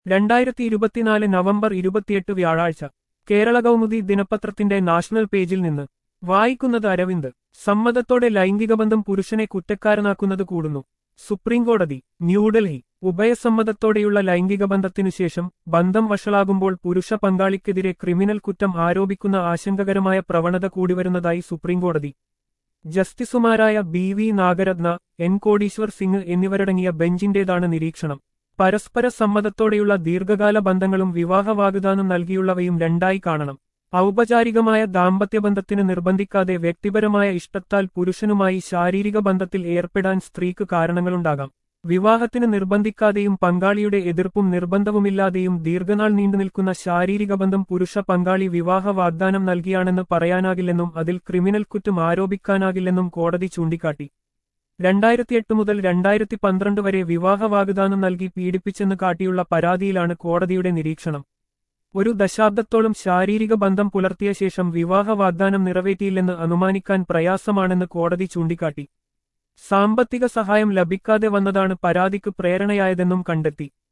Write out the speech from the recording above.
രണ്ടായിരത്തി ഇരുപത്തിനാല് നവംബർ ഇരുപത്തിയെട്ട് വ്യാഴാഴ്ച കേരള കൗമുദി ദിനപത്രത്തിന്റെ നാഷണൽ പേജിൽ നിന്ന് വായിക്കുന്നത് അരവിന്ദ് സമ്മതത്തോടെ ലൈംഗികബന്ധം പുരുഷനെ കുറ്റക്കാരനാക്കുന്നത് കൂടുന്നു സുപ്രീംകോടതി ന്യൂഡൽഹി ഉഭയസമ്മതത്തോടെയുള്ള ലൈംഗിക ബന്ധത്തിനു ശേഷം ബന്ധം വഷളാകുമ്പോൾ പുരുഷ പങ്കാളിക്കെതിരെ ക്രിമിനൽ കുറ്റം ആരോപിക്കുന്ന ആശങ്കകരമായ പ്രവണത കൂടിവരുന്നതായി സുപ്രീംകോടതി ജസ്റ്റിസുമാരായ B V Nagarathna N Koteeshwar Singh എന്നിവരടങ്ങിയ ബെഞ്ചിന്റേതാണ് നിരീക്ഷണം പരസ്പര സമ്മതത്തോടെയുള്ള ദീർഘകാല ബന്ധങ്ങളും വിവാഹ വാഗ്ദാനം നൽകിയുള്ളവയും രണ്ടായി കാണണം ഔപചാരികമായ ദാമ്പത്യബന്ധത്തിന് നിർബന്ധിക്കാതെ വ്യക്തിപരമായ ഇഷ്ടത്താൽ പുരുഷനുമായി ശാരീരിക ബന്ധത്തിൽ ഏർപ്പെടാൻ സ്ത്രീക്ക് കാരണങ്ങളുണ്ടാകാം വിവാഹത്തിന് നിർബന്ധിക്കാതെയും പങ്കാളിയുടെ എതിർപ്പും നിർബന്ധവുമില്ലാതെയും ദീർഘനാൾ നീണ്ടുനിൽക്കുന്ന ശാരീരിക ബന്ധം പുരുഷ പങ്കാളി വിവാഹ വാഗ്ദാനം നൽകിയാണെന്ന് പറയാനാകില്ലെന്നും അതിൽ ക്രിമിനൽ കുറ്റം ആരോപിക്കാനാകില്ലെന്നും കോടതി ചൂണ്ടിക്കാട്ടി രണ്ടായിരത്തിയെട്ട് മുതൽ രണ്ടായിരത്തി പന്ത്രണ്ട് വരെ വിവാഹ വാഗ്ദാനം നൽകി പീഡിപ്പിച്ചെന്ന് കാട്ടിയുള്ള പരാതിയിലാണ് കോടതിയുടെ നിരീക്ഷണം ഒരു ദശാബ്ദത്തോളം ശാരീരിക ബന്ധം പുലർത്തിയ ശേഷം വിവാഹ വാഗ്ദാനം നിറവേറ്റിയില്ലെന്ന് അനുമാനിക്കാൻ പ്രയാസമാണെന്ന് കോടതി ചൂണ്ടിക്കാട്ടി സാമ്പത്തിക സഹായം ലഭിക്കാതെ വന്നതാണ് പരാതിക്ക് പ്രേരണയായതെന്നും കണ്ടെത്തി